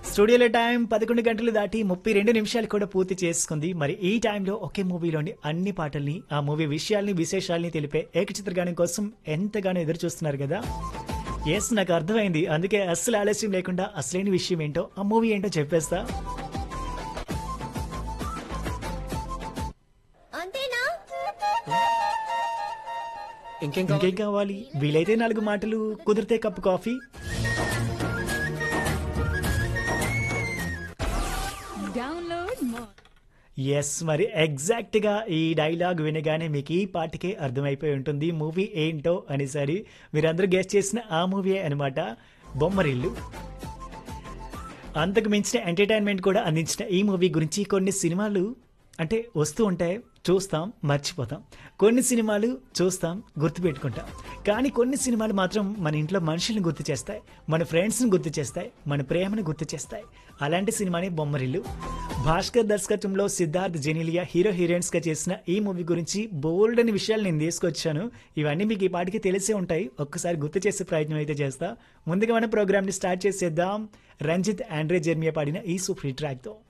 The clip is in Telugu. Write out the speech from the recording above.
స్టూడియోలో టైం పదకొండు గంటలు దాటి ముప్పై రెండు నిమిషాలు కూడా పూర్తి చేసుకుంది మరి ఈ టైంలో ఒకే మూవీలోని అన్ని పాటల్ని ఆ మూవీ విషయాల్ని విశేషాల్ని తెలిపే ఏకచిత్రగానం కోసం ఎంతగానో ఎదురు చూస్తున్నారు కదా ఎస్ నాకు అర్థమైంది అందుకే అస్సలు ఆలస్యం లేకుండా అసలైన విషయం ఏంటో ఆ మూవీ ఏంటో చెప్పేస్తా అంతేనా ఇంకేం కావాలి? ఇంకేం కావాలి వీలైతే నాలుగు మాటలు కుదిరితే cup coffee Download more. Yes మరి ఎగ్జాక్ట్ గా ఈ డైలాగ్ వినగానే మీకు ఈ పాటికే అర్థమైపోయి ఉంటుంది మూవీ ఏంటో అనేసరి మీరందరూ గెస్ట్ చేసిన ఆ మూవీ అనమాట బొమ్మరిల్లు అంతకు మించిన ఎంటర్టైన్మెంట్ కూడా అందించిన ఈ మూవీ గురించి కొన్ని సినిమాలు అంటే వస్తూ ఉంటాయి చూస్తాం మర్చిపోతాం కొన్ని సినిమాలు చూస్తాం గుర్తుపెట్టుకుంటాం కానీ కొన్ని సినిమాలు మాత్రం మన ఇంట్లో మనుషుల్ని గుర్తు చేస్తాయి మన ఫ్రెండ్స్ని గుర్తు చేస్తాయి మన ప్రేమను గుర్తు చేస్తాయి అలాంటి సినిమానే బొమ్మరిల్లు భాస్కర్ దర్శకత్వంలో సిద్ధార్థ్ జెనిలియా హీరో హీరోయిన్స్ గా చేసిన ఈ మూవీ గురించి బోల్డ్ అని విషయాలు నేను తీసుకొచ్చాను ఇవన్నీ మీకు ఈ పాటికి తెలిసే ఉంటాయి ఒక్కసారి గుర్తు చేసే ప్రయత్నం అయితే చేస్తా ముందుగా మన ప్రోగ్రామ్ ని స్టార్ట్ చేసేద్దాం రంజిత్ ఆండ్రే జెర్మియా పాడిన ఈ సూపర్ ట్రాక్ తో